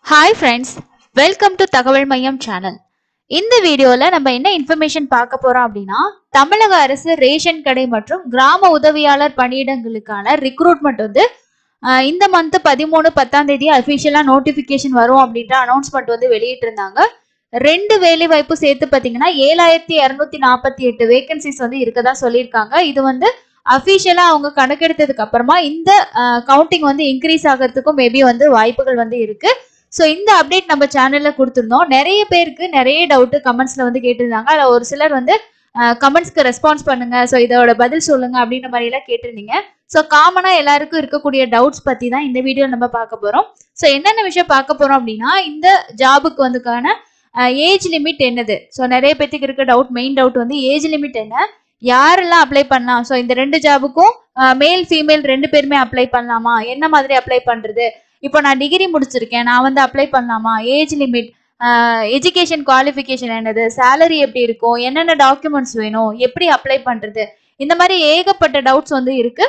hi friends welcome to தகவல் மையம் channel இந்த வீடியோவில் நம்ம என்ன இன்ஃபர்மேஷன் பார்க்க போறோம் அப்படின்னா தமிழக அரசு ரேஷன் கடை மற்றும் கிராம உதவியாளர் பணியிடங்களுக்கான ரிக்ரூட்மெண்ட் வந்து ஆஹ், இந்த மந்த் பதிமூணு பத்தாம் தேதி அஃபிஷியலாக நோட்டிஃபிகேஷன் வரும் அப்படின்ற அனௌன்ஸ்மெண்ட் வந்து வெளியிட்டிருந்தாங்க ரெண்டு வேலை வாய்ப்பு சேர்த்து பார்த்தீங்கன்னா ஏழாயிரத்தி இரநூத்தி நாற்பத்தி எட்டு வேகன்சிஸ் வந்து இருக்கதா சொல்லியிருக்காங்க இது வந்து அஃபிஷியலாக அவங்க கணக்கெடுத்ததுக்கு அப்புறமா இந்த கவுண்டிங் வந்து இன்க்ரீஸ் ஆகிறதுக்கும் மேபி வந்து வாய்ப்புகள் வந்து இருக்கு ஸோ இந்த அப்டேட் நம்ம சேனல்ல கொடுத்துருந்தோம் நிறைய பேருக்கு நிறைய டவுட் கமெண்ட்ஸ்ல வந்து கேட்டிருந்தாங்க அதில் ஒரு சிலர் வந்து கமெண்ட்ஸ்க்கு ரெஸ்பான்ஸ் பண்ணுங்க ஸோ இதோட பதில் சொல்லுங்க அப்படின்ற மாதிரி எல்லாம் கேட்டிருந்தீங்க ஸோ காமனா எல்லாருக்கும் இருக்கக்கூடிய டவுட்ஸ் பத்தி தான் இந்த வீடியோ நம்ம பார்க்க போறோம் ஸோ என்னென்ன விஷயம் பார்க்க போறோம் அப்படின்னா இந்த ஜாபுக்கு வந்துக்கான ஏஜ் லிமிட் என்னது ஸோ நிறைய பேத்துக்கு இருக்க டவுட் மெயின் டவுட் வந்து ஏஜ் லிமிட் என்ன யாரெல்லாம் அப்ளை பண்ணலாம் ஸோ இந்த ரெண்டு ஜாபுக்கும் மேல் ஃபீமேல் ரெண்டு பேருமே அப்ளை பண்ணலாமா என்ன மாதிரி அப்ளை பண்றது இப்போ நான் டிகிரி முடிச்சிருக்கேன் நான் வந்து அப்ளை பண்ணலாமா ஏஜ் லிமிட் எஜுகேஷன் குவாலிஃபிகேஷன் என்னது சேலரி எப்படி இருக்கும் என்னென்ன டாக்குமெண்ட்ஸ் வேணும் எப்படி அப்ளை பண்றது இந்த மாதிரி ஏகப்பட்ட டவுட்ஸ் வந்து இருக்கு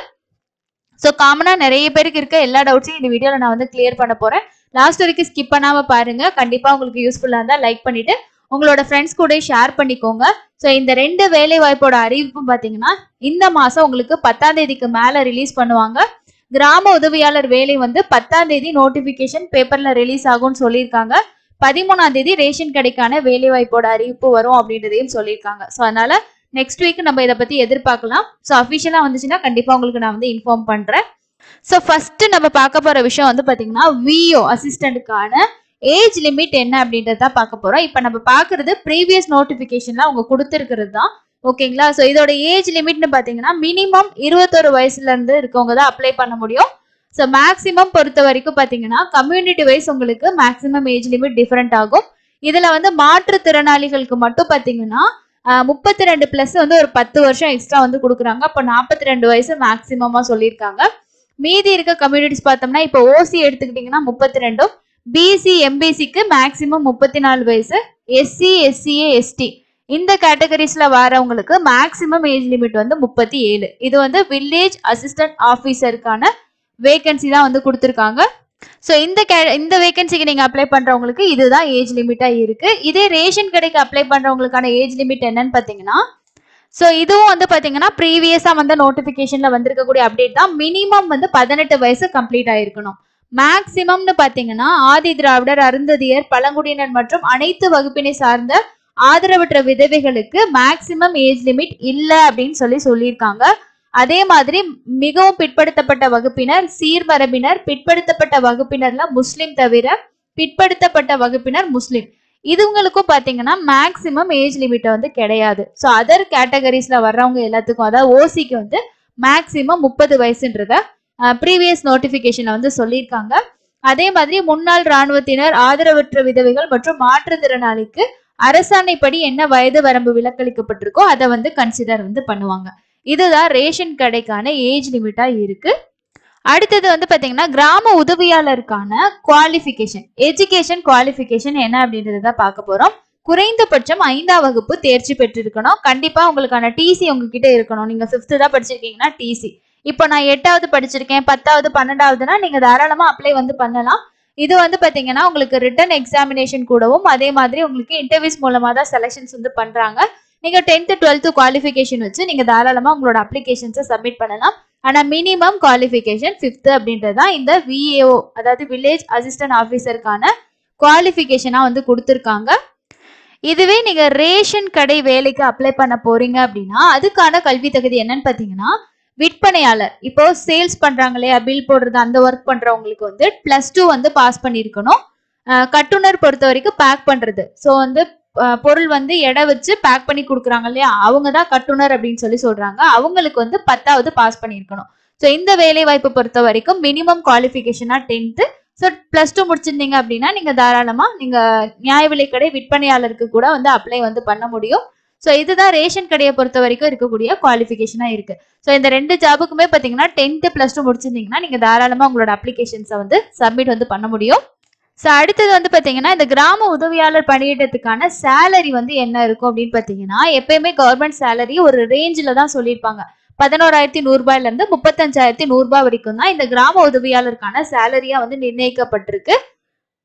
ஸோ காமனாக நிறைய பேருக்கு இருக்க எல்லா டவுட்ஸையும் இந்த வீடியோவில் நான் வந்து கிளியர் பண்ண போறேன் லாஸ்ட் வரைக்கும் ஸ்கிப் பண்ணாம பாருங்க கண்டிப்பா உங்களுக்கு யூஸ்ஃபுல்லா இருந்தா லைக் பண்ணிட்டு உங்களோட ஃப்ரெண்ட்ஸ் கூட ஷேர் பண்ணிக்கோங்க ஸோ இந்த ரெண்டு வேலை வாய்ப்போட அறிவிப்பும் பார்த்தீங்கன்னா இந்த மாசம் உங்களுக்கு பத்தாம் தேதிக்கு மேல ரிலீஸ் பண்ணுவாங்க கிராம உதவியாளர் வேலை வந்து பத்தாம் தேதி நோட்டிபிகேஷன் பேப்பர்ல ரிலீஸ் ஆகும்னு சொல்லியிருக்காங்க பதிமூணாம் தேதி ரேஷன் கடைக்கான வேலை வாய்ப்போட அறிவிப்பு வரும் அப்படின்றதையும் சொல்லியிருக்காங்க ஸோ அதனால நெக்ஸ்ட் வீக் நம்ம இதை பத்தி எதிர்பார்க்கலாம் ஸோ அஃபிஷியலா வந்துச்சுன்னா கண்டிப்பா உங்களுக்கு நான் வந்து இன்ஃபார்ம் பண்றேன் ஸோ ஃபர்ஸ்ட் நம்ம பார்க்க போற விஷயம் வந்து பாத்தீங்கன்னா விஓ அசிஸ்டன்ட்டுக்கான ஏஜ் லிமிட் என்ன அப்படின்றத பார்க்க போறோம் இப்போ நம்ம பார்க்கறது ப்ரீவியஸ் நோட்டிபிகேஷன்ல அவங்க கொடுத்துருக்கிறது தான் ஓகேங்களா ஸோ இதோட ஏஜ் லிமிட்னு பார்த்தீங்கன்னா மினிமம் இருபத்தொரு வயசுல இருந்து இருக்கவங்க தான் அப்ளை பண்ண முடியும் ஸோ மேக்ஸிமம் பொறுத்த வரைக்கும் பார்த்தீங்கன்னா கம்யூனிட்டி வைஸ் உங்களுக்கு மேக்ஸிமம் ஏஜ் லிமிட் டிஃப்ரெண்ட் ஆகும் இதுல வந்து மாற்றுத்திறனாளிகளுக்கு மட்டும் பார்த்தீங்கன்னா முப்பத்தி ரெண்டு பிளஸ் வந்து ஒரு பத்து வருஷம் எக்ஸ்ட்ரா வந்து கொடுக்குறாங்க அப்போ நாற்பத்தி ரெண்டு வயசு மேக்ஸிமமா சொல்லியிருக்காங்க மீதி இருக்க கம்யூனிட்டிஸ் பார்த்தோம்னா இப்போ ஓசி எடுத்துக்கிட்டிங்கன்னா முப்பத்தி ரெண்டும் பிசி எம்பிசிக்கு மேக்ஸிமம் முப்பத்தி நாலு வயசு எஸ்சி எஸ்சிஏ எஸ்டி இந்த கேட்டகரிஸ்ல வரவங்களுக்கு மேக்ஸிமம் ஏஜ் லிமிட் வந்து முப்பத்தி ஏழு இது வந்து வில்லேஜ் அசிஸ்டன்ட் ஆஃபீஸருக்கான வேகன்சி தான் வந்து கொடுத்துருக்காங்க ஸோ இந்த கே இந்த வேகன்சிக்கு நீங்கள் அப்ளை பண்ணுறவங்களுக்கு இதுதான் ஏஜ் லிமிட்டாக இருக்குது இதே ரேஷன் கடைக்கு அப்ளை பண்ணுறவங்களுக்கான ஏஜ் லிமிட் என்னன்னு பார்த்தீங்கன்னா ஸோ இதுவும் வந்து பார்த்தீங்கன்னா ப்ரீவியஸாக வந்து நோட்டிஃபிகேஷனில் வந்திருக்கக்கூடிய அப்டேட் தான் மினிமம் வந்து பதினெட்டு வயசு கம்ப்ளீட் ஆயிருக்கணும் மேக்சிமம்னு பார்த்தீங்கன்னா ஆதி திராவிடர் அருந்ததியர் பழங்குடியினர் மற்றும் அனைத்து வகுப்பினை சார்ந்த ஆதரவற்ற விதவைகளுக்கு மேக்சிமம் ஏஜ் லிமிட் இல்லை அப்படின்னு சொல்லி சொல்லியிருக்காங்க அதே மாதிரி மிகவும் பிற்படுத்தப்பட்ட வகுப்பினர் சீர்மரபினர் பிற்படுத்தப்பட்ட வகுப்பினர்ல முஸ்லிம் தவிர பிற்படுத்தப்பட்ட வகுப்பினர் முஸ்லிம் இதுங்களுக்கும் பாத்தீங்கன்னா மேக்சிமம் ஏஜ் லிமிட் வந்து கிடையாது ஸோ அதர் கேட்டகரிஸ்ல வர்றவங்க எல்லாத்துக்கும் அதாவது ஓசிக்கு வந்து மேக்சிமம் முப்பது வயசுன்றத ப்ரீவியஸ் நோட்டிபிகேஷன்ல வந்து சொல்லியிருக்காங்க அதே மாதிரி முன்னாள் இராணுவத்தினர் ஆதரவற்ற விதவைகள் மற்றும் மாற்றுத்திறனாளிக்கு அரசாணைப்படி என்ன வயது வரம்பு விலக்களிக்கப்பட்டிருக்கோ அதை வந்து கன்சிடர் வந்து பண்ணுவாங்க இதுதான் ரேஷன் கடைக்கான ஏஜ் லிமிட்டா இருக்கு அடுத்தது வந்து பாத்தீங்கன்னா கிராம உதவியாளருக்கான குவாலிஃபிகேஷன் எஜுகேஷன் குவாலிஃபிகேஷன் என்ன அப்படின்றத தான் பார்க்க போறோம் குறைந்தபட்சம் ஐந்தாம் வகுப்பு தேர்ச்சி பெற்றிருக்கணும் கண்டிப்பா உங்களுக்கான டிசி உங்ககிட்ட இருக்கணும் நீங்க ஃபிஃப்த்து தான் படிச்சிருக்கீங்கன்னா டிசி இப்போ நான் எட்டாவது படிச்சிருக்கேன் பத்தாவது பன்னெண்டாவதுனா நீங்க தாராளமா அப்ளை வந்து பண்ணலாம் இது வந்து பாத்தீங்கன்னா உங்களுக்கு ரிட்டன் எக்ஸாமினேஷன் கூடவும் அதே மாதிரி உங்களுக்கு இன்டர்வியூஸ் மூலமா தான் செலெக்ஷன்ஸ் வந்து பண்றாங்க நீங்க டென்த்து டுவெல்த்து குவாலிஃபிகேஷன் வச்சு நீங்க தாராளமா உங்களோட அப்ளிகேஷன்ஸை சப்மிட் பண்ணலாம் ஆனா மினிமம் குவாலிஃபிகேஷன் ஃபிஃப்த் அப்படின்றது தான் இந்த விஏஓ அதாவது வில்லேஜ் அசிஸ்டன்ட் ஆஃபீஸருக்கான குவாலிஃபிகேஷனா வந்து கொடுத்துருக்காங்க இதுவே நீங்க ரேஷன் கடை வேலைக்கு அப்ளை பண்ண போறீங்க அப்படின்னா அதுக்கான கல்வி தகுதி என்னன்னு பாத்தீங்கன்னா விற்பனையாளர் இப்போ சேல்ஸ் பண்றாங்க இல்லையா பில் போடுறது அந்த ஒர்க் பண்றவங்களுக்கு வந்து பிளஸ் டூ வந்து பாஸ் பண்ணியிருக்கணும் அஹ் கட்டுனர் பொறுத்த வரைக்கும் பேக் பண்றது ஸோ வந்து அஹ் பொருள் வந்து எடை வச்சு பேக் பண்ணி கொடுக்குறாங்க இல்லையா அவங்க தான் கட்டுனர் அப்படின்னு சொல்லி சொல்றாங்க அவங்களுக்கு வந்து பத்தாவது பாஸ் பண்ணியிருக்கணும் ஸோ இந்த வேலை வாய்ப்பு பொறுத்த வரைக்கும் மினிமம் குவாலிஃபிகேஷனா டென்த்து ஸோ ப்ளஸ் டூ முடிச்சிருந்தீங்க அப்படின்னா நீங்க தாராளமா நீங்க நியாய விலைக்கடை விற்பனையாளருக்கு கூட வந்து அப்ளை வந்து பண்ண முடியும் ஸோ இதுதான் ரேஷன் கடையை பொறுத்த வரைக்கும் இருக்கக்கூடிய குவாலிஃபிகேஷனா இருக்கு ஸோ இந்த ரெண்டு ஜாபுக்குமே பார்த்தீங்கன்னா டென்த்து ப்ளஸ் டூ முடிச்சிருந்தீங்கன்னா நீங்க தாராளமா உங்களோட அப்ளிகேஷன்ஸை வந்து சப்மிட் வந்து பண்ண முடியும் ஸோ அடுத்தது வந்து பார்த்தீங்கன்னா இந்த கிராம உதவியாளர் பணியிடத்துக்கான சேலரி வந்து என்ன இருக்கும் அப்படின்னு பார்த்தீங்கன்னா எப்பயுமே கவர்மெண்ட் சேலரி ஒரு ரேஞ்சில் தான் சொல்லியிருப்பாங்க பதினோராயிரத்தி நூறுபாயில இருந்து முப்பத்தஞ்சாயிரத்தி நூறுரூபா வரைக்கும் தான் இந்த கிராம உதவியாளருக்கான சேலரியா வந்து நிர்ணயிக்கப்பட்டிருக்கு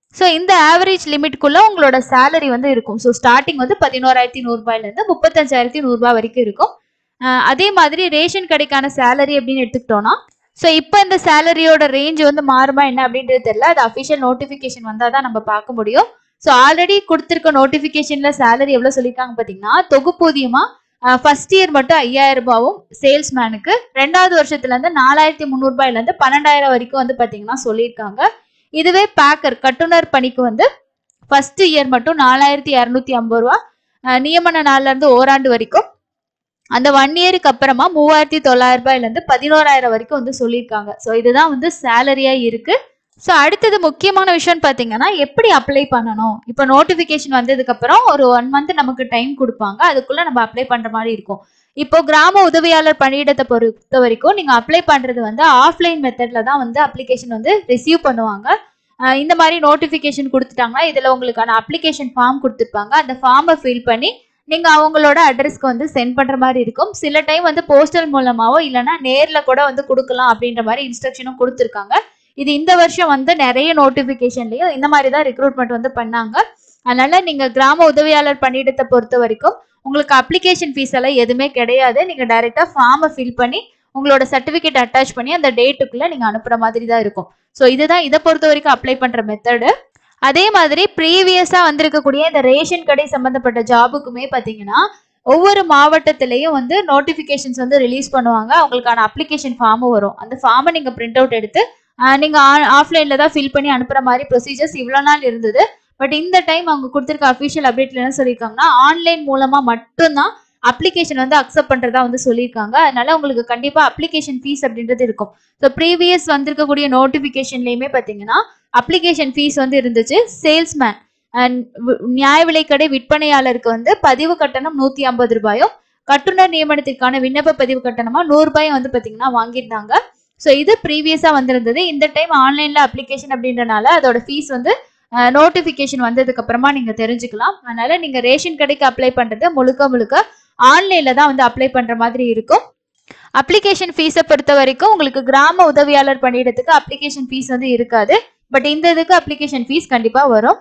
ஸோ இந்த ஆவரேஜ் லிமிட்குள்ள உங்களோட சேலரி வந்து இருக்கும் ஸோ ஸ்டார்டிங் வந்து பதினோராயிரத்தி நூறுபாயிலேருந்து முப்பத்தஞ்சாயிரத்தி நூறுரூபா வரைக்கும் இருக்கும் அஹ் அதே மாதிரி ரேஷன் கடைக்கான சேலரி அப்படின்னு எடுத்துக்கிட்டோம்னா ஸோ இப்போ இந்த சேலரியோட ரேஞ்ச் வந்து மாறுமா என்ன அப்படின்றது தெரியல அது அஃபிஷியல் நோட்டிஃபிகேஷன் வந்தால் தான் நம்ம பார்க்க முடியும் ஸோ ஆல்ரெடி கொடுத்துருக்க நோட்டிஃபிகேஷன்ல சேலரி எவ்வளோ சொல்லியிருக்காங்க பார்த்தீங்கன்னா தொகுப்பூதியமா ஃபர்ஸ்ட் இயர் மட்டும் ஐயாயிரம் ரூபாவும் சேல்ஸ்மேனுக்கு ரெண்டாவது வருஷத்துல இருந்து நாலாயிரத்தி முந்நூறுபாயில இருந்து பன்னெண்டாயிரம் வரைக்கும் வந்து பாத்தீங்கன்னா சொல்லியிருக்காங்க இதுவே பேக்கர் கட்டுனர் பணிக்கு வந்து ஃபர்ஸ்ட் இயர் மட்டும் நாலாயிரத்தி இரநூத்தி ஐம்பது ரூபா அஹ் நியமன நாள்ல இருந்து ஓராண்டு வரைக்கும் அந்த ஒன் இயருக்கு அப்புறமா மூவாயிரத்தி தொள்ளாயிரம் ரூபாயில இருந்து பதினோராயிரம் வரைக்கும் வந்து சொல்லியிருக்காங்க ஸோ இதுதான் வந்து சேலரியா இருக்கு ஸோ அடுத்தது முக்கியமான விஷயம் பார்த்தீங்கன்னா எப்படி அப்ளை பண்ணணும் இப்போ நோட்டிஃபிகேஷன் வந்ததுக்கு அப்புறம் ஒரு ஒன் மந்த் நமக்கு டைம் கொடுப்பாங்க அதுக்குள்ள நம்ம அப்ளை பண்ற மாதிரி இருக்கும் இப்போ கிராம உதவியாளர் பணியிடத்தை பொறுத்த வரைக்கும் நீங்க அப்ளை பண்றது வந்து ஆஃப்லைன் மெத்தட்ல தான் வந்து அப்ளிகேஷன் வந்து ரிசீவ் பண்ணுவாங்க அஹ் இந்த மாதிரி நோட்டிஃபிகேஷன் கொடுத்துட்டாங்கன்னா இதுல உங்களுக்கான அப்ளிகேஷன் ஃபார்ம் கொடுத்துருப்பாங்க அந்த ஃபார்மை ஃபில் பண்ணி நீங்க அவங்களோட அட்ரஸ்க்கு வந்து சென்ட் பண்ற மாதிரி இருக்கும் சில டைம் வந்து போஸ்டல் மூலமாவோ இல்லைன்னா நேர்ல கூட வந்து கொடுக்கலாம் அப்படின்ற மாதிரி இன்ஸ்ட்ரக்ஷனும் கொடுத்துருக்காங்க இது இந்த வருஷம் வந்து நிறைய நோட்டிஃபிகேஷன்லயும் இந்த மாதிரி தான் ரெக்ரூட்மெண்ட் வந்து பண்ணாங்க அதனால நீங்க கிராம உதவியாளர் பணியிடத்தை பொறுத்த வரைக்கும் உங்களுக்கு அப்ளிகேஷன் ஃபீஸ் எல்லாம் எதுவுமே கிடையாது நீங்க டைரக்டா ஃபார்மை ஃபில் பண்ணி உங்களோட சர்டிபிகேட் அட்டாச் பண்ணி அந்த டேட்டுக்குள்ள நீங்க அனுப்புற மாதிரி தான் இருக்கும் ஸோ இதுதான் இதை பொறுத்த வரைக்கும் அப்ளை பண்ற மெத்தடு அதே மாதிரி ப்ரீவியஸா வந்திருக்கக்கூடிய இந்த ரேஷன் கடை சம்பந்தப்பட்ட ஜாபுக்குமே பாத்தீங்கன்னா ஒவ்வொரு மாவட்டத்திலையும் வந்து நோட்டிஃபிகேஷன்ஸ் வந்து ரிலீஸ் பண்ணுவாங்க அவங்களுக்கான அப்ளிகேஷன் ஃபார்மும் வரும் அந்த ஃபார்மை நீங்க பிரிண்ட் அவுட் எடுத்து ஆஹ் நீங்க ஆஃப்லைன்ல தான் ஃபில் பண்ணி அனுப்புற மாதிரி ப்ரொசீஜர்ஸ் இவ்வளோ நாள் இருந்தது பட் இந்த டைம் அவங்க கொடுத்துருக்க அஃபிஷியல் அப்டேட்ல என்ன சொல்லியிருக்காங்கன்னா ஆன்லைன் மூலமா மட்டும்தான் அப்ளிகேஷன் வந்து அக்செப்ட் பண்றதா வந்து சொல்லியிருக்காங்க அதனால உங்களுக்கு கண்டிப்பா அப்ளிகேஷன் ஃபீஸ் அப்படின்றது இருக்கும் ஸோ ப்ரீவியஸ் வந்திருக்கக்கூடிய நோட்டிஃபிகேஷன்லயுமே பார்த்தீங்கன்னா அப்ளிகேஷன் ஃபீஸ் வந்து இருந்துச்சு சேல்ஸ்மேன் அண்ட் நியாய விலைக்கடை விற்பனையாளருக்கு வந்து பதிவு கட்டணம் நூத்தி ஐம்பது ரூபாயும் கட்டுனர் நியமனத்திற்கான விண்ணப்ப பதிவு கட்டணமா நூறு ரூபாயும் வந்து பாத்தீங்கன்னா வாங்கியிருந்தாங்க ஸோ இது ப்ரீவியஸா வந்திருந்தது இந்த டைம் ஆன்லைன்ல அப்ளிகேஷன் அப்படின்றனால அதோட ஃபீஸ் வந்து நோட்டிஃபிகேஷன் வந்ததுக்கு அப்புறமா நீங்க தெரிஞ்சுக்கலாம் அதனால நீங்க ரேஷன் கடைக்கு அப்ளை பண்றது முழுக்க முழுக்க ஆன்லைன்ல தான் வந்து அப்ளை பண்ற மாதிரி இருக்கும் அப்ளிகேஷன் ஃபீஸை பொறுத்த வரைக்கும் உங்களுக்கு கிராம உதவியாளர் பணியிடத்துக்கு அப்ளிகேஷன் ஃபீஸ் வந்து இருக்காது பட் இந்த இதுக்கு அப்ளிகேஷன் ஃபீஸ் கண்டிப்பா வரும்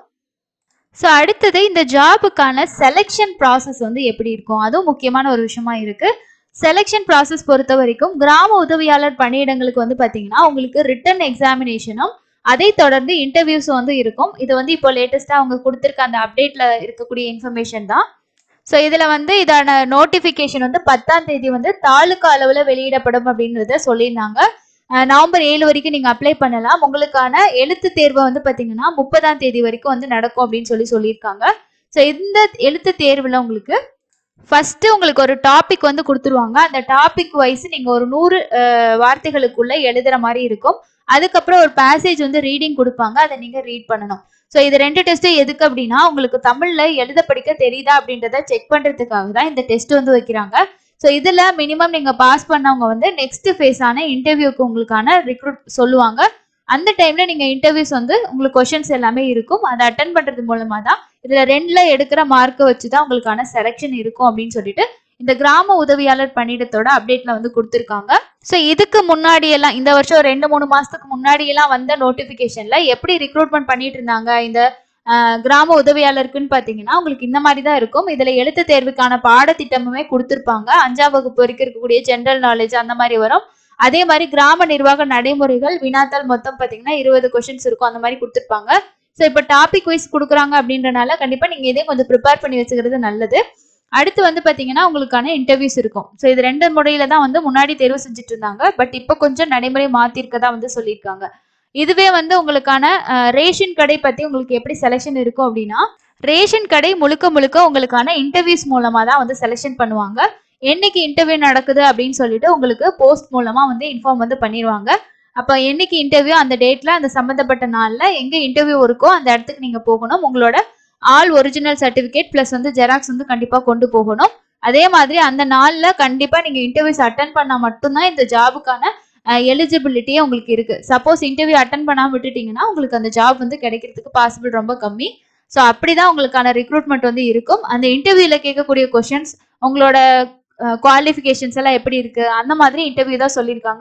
ஸோ அடுத்தது இந்த ஜாபுக்கான செலெக்ஷன் ப்ராசஸ் வந்து எப்படி இருக்கும் அதுவும் முக்கியமான ஒரு விஷயமா இருக்கு செலெக்ஷன் ப்ராசஸ் பொறுத்த வரைக்கும் கிராம உதவியாளர் பணியிடங்களுக்கு வந்து பார்த்தீங்கன்னா உங்களுக்கு ரிட்டன் எக்ஸாமினேஷனும் அதை தொடர்ந்து இன்டர்வியூஸ் வந்து இருக்கும் இது வந்து இப்போ லேட்டஸ்ட்டாக அவங்க கொடுத்துருக்க அந்த அப்டேட்ல இருக்கக்கூடிய இன்ஃபர்மேஷன் தான் ஸோ இதில் வந்து இதான நோட்டிஃபிகேஷன் வந்து பத்தாம் தேதி வந்து தாலுக்கா அளவில் வெளியிடப்படும் அப்படின்றத சொல்லியிருந்தாங்க அஹ் நவம்பர் ஏழு வரைக்கும் நீங்கள் அப்ளை பண்ணலாம் உங்களுக்கான எழுத்து தேர்வை வந்து பார்த்தீங்கன்னா முப்பதாம் தேதி வரைக்கும் வந்து நடக்கும் அப்படின்னு சொல்லி சொல்லியிருக்காங்க ஸோ இந்த எழுத்து தேர்வில் உங்களுக்கு ஃபர்ஸ்ட் உங்களுக்கு ஒரு டாபிக் வந்து கொடுத்துருவாங்க அந்த டாபிக் வைஸ் நீங்க ஒரு நூறு அஹ், வார்த்தைகளுக்குள்ள எழுதுற மாதிரி இருக்கும் அதுக்கப்புறம் ஒரு பேசேஜ் வந்து ரீடிங் கொடுப்பாங்க அதை நீங்க ரீட் பண்ணணும் ஸோ இது ரெண்டு டெஸ்ட்டும் எதுக்கு அப்படின்னா உங்களுக்கு தமிழ்ல எழுத படிக்க தெரியுதா அப்படின்றத செக் பண்றதுக்காக தான் இந்த டெஸ்ட் வந்து வைக்கிறாங்க ஸோ இதுல மினிமம் நீங்க பாஸ் பண்ணவங்க வந்து நெக்ஸ்ட் ஃபேஸான இன்டர்வியூக்கு உங்களுக்கான ரிக்ரூட் சொல்லுவாங்க அந்த டைம்ல நீங்க இன்டர்வியூஸ் வந்து உங்களுக்கு கொஷின்ஸ் எல்லாமே இருக்கும் அதை அட்டன் பண்றது மூலமா தான் இதுல ரெண்டுல எடுக்கிற மார்க்கை வச்சு தான் உங்களுக்கான செலெக்ஷன் இருக்கும் அப்படின்னு சொல்லிட்டு இந்த கிராம உதவியாளர் பணியிடத்தோட அப்டேட்ல வந்து கொடுத்துருக்காங்க ஸோ இதுக்கு முன்னாடி எல்லாம் இந்த வருஷம் ஒரு ரெண்டு மூணு மாசத்துக்கு முன்னாடி எல்லாம் வந்த நோட்டிபிகேஷன்ல எப்படி ரிக்ரூட்மெண்ட் பண்ணிட்டு இருந்தாங்க இந்த ஆஹ், கிராம உதவியாளருக்குன்னு பாத்தீங்கன்னா உங்களுக்கு இந்த மாதிரி தான் இருக்கும் இதுல எழுத்து தேர்வுக்கான பாடத்திட்டமுமே கொடுத்துருப்பாங்க அஞ்சாம் வகுப்பு வரைக்கும் இருக்கக்கூடிய ஜென்ரல் நாலேஜ் அந்த மாதிரி வரும் அதே மாதிரி கிராம நிர்வாக நடைமுறைகள் வினாத்தாள் மொத்தம் பாத்தீங்கன்னா இருபது கொஸ்டின்ஸ் இருக்கும் அந்த மாதிரி கொடுத்துருப்பாங்க ஸோ இப்போ டாபிக் வைஸ் கொடுக்குறாங்க அப்படின்றனால கண்டிப்பா நீங்க இதையும் கொஞ்சம் ப்ரிப்பேர் பண்ணி வச்சுக்கிறது நல்லது அடுத்து வந்து பாத்தீங்கன்னா உங்களுக்கான இன்டர்வியூஸ் இருக்கும் ஸோ இது ரெண்டு முறையில தான் வந்து முன்னாடி தேர்வு செஞ்சுட்டு இருந்தாங்க பட் இப்போ கொஞ்சம் நடைமுறை மாத்திருக்கதா வந்து சொல்லியிருக்காங்க இதுவே வந்து உங்களுக்கான அஹ், ரேஷன் கடை பத்தி உங்களுக்கு எப்படி செலெக்ஷன் இருக்கும் அப்படின்னா ரேஷன் கடை முழுக்க முழுக்க உங்களுக்கான இன்டர்வியூஸ் மூலமா தான் வந்து செலெக்ஷன் பண்ணுவாங்க என்னைக்கு இன்டர்வியூ நடக்குது அப்படின்னு சொல்லிட்டு உங்களுக்கு போஸ்ட் மூலமா வந்து இன்ஃபார்ம் வந்து பண்ணிடுவாங்க அப்போ என்னைக்கு இன்டர்வியூ அந்த டேட்ல அந்த சம்பந்தப்பட்ட நாள்ல எங்க இன்டர்வியூ இருக்கோ அந்த இடத்துக்கு நீங்க போகணும் உங்களோட ஆல் ஒரிஜினல் சர்டிபிகேட் ப்ளஸ் வந்து ஜெராக்ஸ் வந்து கண்டிப்பா கொண்டு போகணும் அதே மாதிரி அந்த நாள்ல கண்டிப்பா நீங்க இன்டர்வியூஸ் அட்டன் பண்ணா மட்டும்தான் இந்த ஜாபுக்கான எலிஜிபிலிட்டியே உங்களுக்கு இருக்கு சப்போஸ் இன்டர்வியூ அட்டன் பண்ணாம விட்டுட்டீங்கன்னா உங்களுக்கு அந்த ஜாப் வந்து கிடைக்கிறதுக்கு பாசிபிள் ரொம்ப கம்மி ஸோ அப்படிதான் உங்களுக்கான ரெக்ரூட்மெண்ட் வந்து இருக்கும் அந்த இன்டர்வியூல கேட்கக்கூடிய கொஷின்ஸ் உங்களோட குவாலிஃபிகேஷன்ஸ் எல்லாம் எப்படி இருக்கு அந்த மாதிரி இன்டர்வியூ தான் சொல்லியிருக்காங்க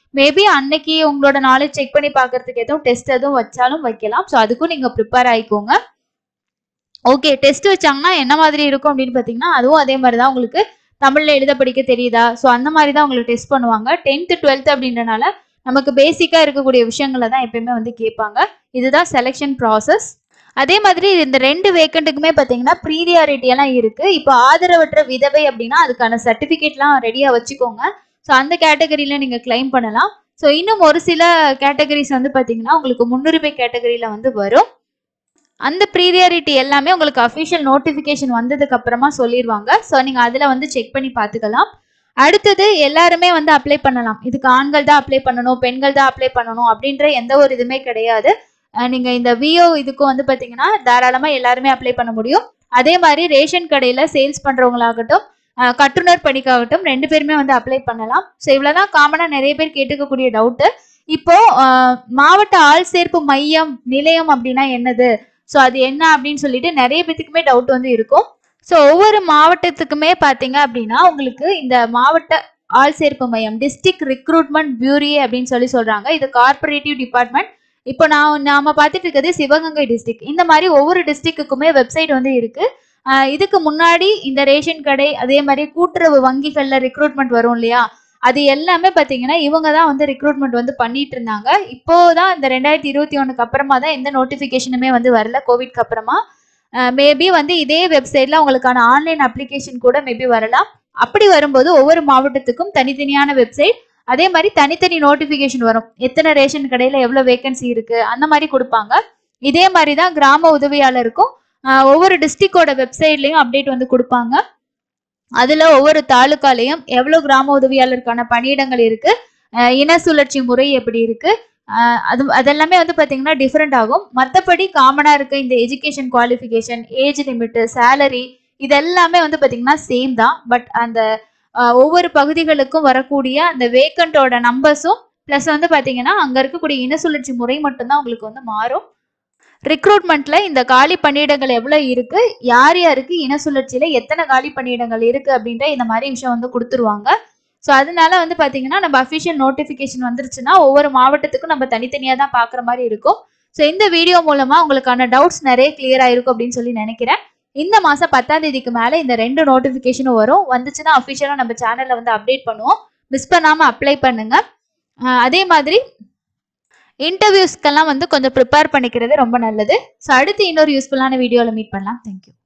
மேபி அன்னைக்கு உங்களோட நாலேஜ் செக் பண்ணி பார்க்கறதுக்கு எதுவும் டெஸ்ட் எதுவும் வச்சாலும் வைக்கலாம் ஸோ அதுக்கும் நீங்கள் ப்ரிப்பேர் ஆயிக்கோங்க ஓகே டெஸ்ட் வச்சாங்கன்னா என்ன மாதிரி இருக்கும் அப்படின்னு பார்த்தீங்கன்னா அதுவும் அதே மாதிரி தான் உங்களுக்கு தமிழில் எழுத படிக்க தெரியுதா ஸோ அந்த மாதிரி தான் உங்களுக்கு டெஸ்ட் பண்ணுவாங்க டென்த்து டுவெல்த் அப்படின்றனால நமக்கு பேசிக்காக இருக்கக்கூடிய விஷயங்களை தான் எப்பயுமே வந்து கேட்பாங்க இதுதான் செலெக்ஷன் ப்ராசஸ் அதே மாதிரி இந்த ரெண்டு வேக்கண்ட்டுக்குமே பார்த்தீங்கன்னா ப்ரீரியாரிட்டி எல்லாம் இருக்கு இப்போ ஆதரவற்ற விதவை அப்படின்னா அதுக்கான சர்டிஃபிகேட்லாம் ரெடியாக வச்சுக்கோங்க ஸோ அந்த கேட்டகரியில நீங்கள் கிளைம் பண்ணலாம் ஸோ இன்னும் ஒரு சில கேட்டகரிஸ் வந்து பார்த்தீங்கன்னா உங்களுக்கு முன்னுரிமை கேட்டகரியில வந்து வரும் அந்த ப்ரீரியாரிட்டி எல்லாமே உங்களுக்கு அஃபிஷியல் நோட்டிஃபிகேஷன் வந்ததுக்கு அப்புறமா சொல்லிடுவாங்க ஸோ நீங்கள் அதில் வந்து செக் பண்ணி பார்த்துக்கலாம் அடுத்தது எல்லாருமே வந்து அப்ளை பண்ணலாம் இதுக்கு ஆண்கள் தான் அப்ளை பண்ணணும் பெண்கள் தான் அப்ளை பண்ணணும் அப்படின்ற எந்த ஒரு இதுவுமே கிடையாது அஹ் நீங்க இந்த விஓ இதுக்கும் வந்து பாத்தீங்கன்னா தாராளமா எல்லாருமே அப்ளை பண்ண முடியும் அதே மாதிரி ரேஷன் கடையில சேல்ஸ் பண்றவங்களாகட்டும் அஹ் கட்டுனர் பணிக்காகட்டும் ரெண்டு பேருமே வந்து அப்ளை பண்ணலாம் ஸோ இவ்வளவுதான் காமனா நிறைய பேர் கேட்டுக்கக்கூடிய டவுட்டு இப்போ அஹ், மாவட்ட ஆள் சேர்ப்பு மையம் நிலையம் அப்படின்னா என்னது ஸோ அது என்ன அப்படின்னு சொல்லிட்டு நிறைய பேத்துக்குமே டவுட் வந்து இருக்கும் ஸோ ஒவ்வொரு மாவட்டத்துக்குமே பார்த்தீங்க அப்படின்னா உங்களுக்கு இந்த மாவட்ட ஆள் சேர்ப்பு மையம் டிஸ்ட்ரிக்ட் ரிக்ரூட்மெண்ட் பியூரி அப்படின்னு சொல்லி சொல்றாங்க இது கார்பரேட்டிவ் டிபார்ட்மெண்ட் இப்போ நான் நாம பார்த்துட்டு இருக்கிறது சிவகங்கை டிஸ்ட்ரிக்ட் இந்த மாதிரி ஒவ்வொரு டிஸ்ட்ரிக்ட்டுக்குமே வெப்சைட் வந்து இருக்கு ஆஹ் இதுக்கு முன்னாடி இந்த ரேஷன் கடை அதே மாதிரி கூட்டுறவு வங்கிகள்ல ரெக்ரூட்மெண்ட் வரும் இல்லையா அது எல்லாமே பார்த்தீங்கன்னா இவங்க தான் வந்து ரெக்ரூட்மெண்ட் வந்து பண்ணிட்டு இருந்தாங்க இப்போதான் இந்த ரெண்டாயிரத்தி இருபத்தி ஒண்ணுக்கு அப்புறமா தான் எந்த நோட்டிஃபிகேஷனுமே வந்து வரல கோவிட்க்கு அப்புறமா மேபி வந்து இதே வெப்சைட்ல உங்களுக்கான ஆன்லைன் அப்ளிகேஷன் கூட மேபி வரலாம் அப்படி வரும்போது ஒவ்வொரு மாவட்டத்துக்கும் தனித்தனியான வெப்சைட் அதே மாதிரி தனித்தனி நோட்டிஃபிகேஷன் வரும் எத்தனை ரேஷன் கடையில எவ்வளவு வேகன்சி இருக்கு அந்த மாதிரி கொடுப்பாங்க இதே மாதிரி தான் கிராம உதவியாளருக்கும் ஆஹ், ஒவ்வொரு டிஸ்ட்ரிக்டோட வெப்சைட்லயும் அப்டேட் வந்து கொடுப்பாங்க அதுல ஒவ்வொரு தாலுக்காலையும் எவ்வளவு கிராம உதவியாளருக்கான பணியிடங்கள் இருக்கு ஆஹ், இன சுழற்சி முறை எப்படி இருக்கு ஆஹ், அது அதெல்லாமே வந்து பாத்தீங்கன்னா டிஃப்ரெண்ட் ஆகும் மற்றபடி காமனா இருக்க இந்த education qualification age limit salary இது எல்லாமே வந்து பாத்தீங்கன்னா சேம் தான் பட் அந்த ஆஹ், ஒவ்வொரு பகுதிகளுக்கும் வரக்கூடிய அந்த வேக்கண்டோட நம்பர்ஸும் ப்ளஸ் வந்து பாத்தீங்கன்னா அங்க இருக்கக்கூடிய இன சுழற்சி முறை மட்டும்தான் உங்களுக்கு வந்து மாறும் ரெக்ரூட்மெண்ட்ல இந்த காலி பணியிடங்கள் எவ்வளவு இருக்கு யார் யாருக்கு இன சுழற்சியில எத்தனை காலி பணியிடங்கள் இருக்கு அப்படின்ற இந்த மாதிரி விஷயம் வந்து கொடுத்துருவாங்க ஸோ அதனால வந்து பாத்தீங்கன்னா நம்ம அஃபிஷியல் நோட்டிஃபிகேஷன் வந்துருச்சுன்னா ஒவ்வொரு மாவட்டத்துக்கும் நம்ம தனித்தனியா தான் பார்க்குற மாதிரி இருக்கும் ஸோ இந்த வீடியோ மூலமா உங்களுக்கான டவுட்ஸ் நிறைய கிளியர் ஆயிருக்கும் அப்படின்னு சொல்லி நினைக்கிறேன் இந்த மாசம் பத்தாம் தேதிக்கு மேல இந்த ரெண்டு நோட்டிஃபிகேஷனும் வரும் வந்துச்சுன்னா அஃபிஷியலா நம்ம சேனல்ல வந்து அப்டேட் பண்ணுவோம் மிஸ் பண்ணாம அப்ளை பண்ணுங்க அஹ் அதே மாதிரி இன்டர்வியூஸ்க்கெல்லாம் வந்து கொஞ்சம் ப்ரிப்பேர் பண்ணிக்கிறது ரொம்ப நல்லது ஸோ அடுத்து இன்னொரு யூஸ்ஃபுல்லான வீடியோவில் மீட் பண்ணலாம் தேங்க்யூ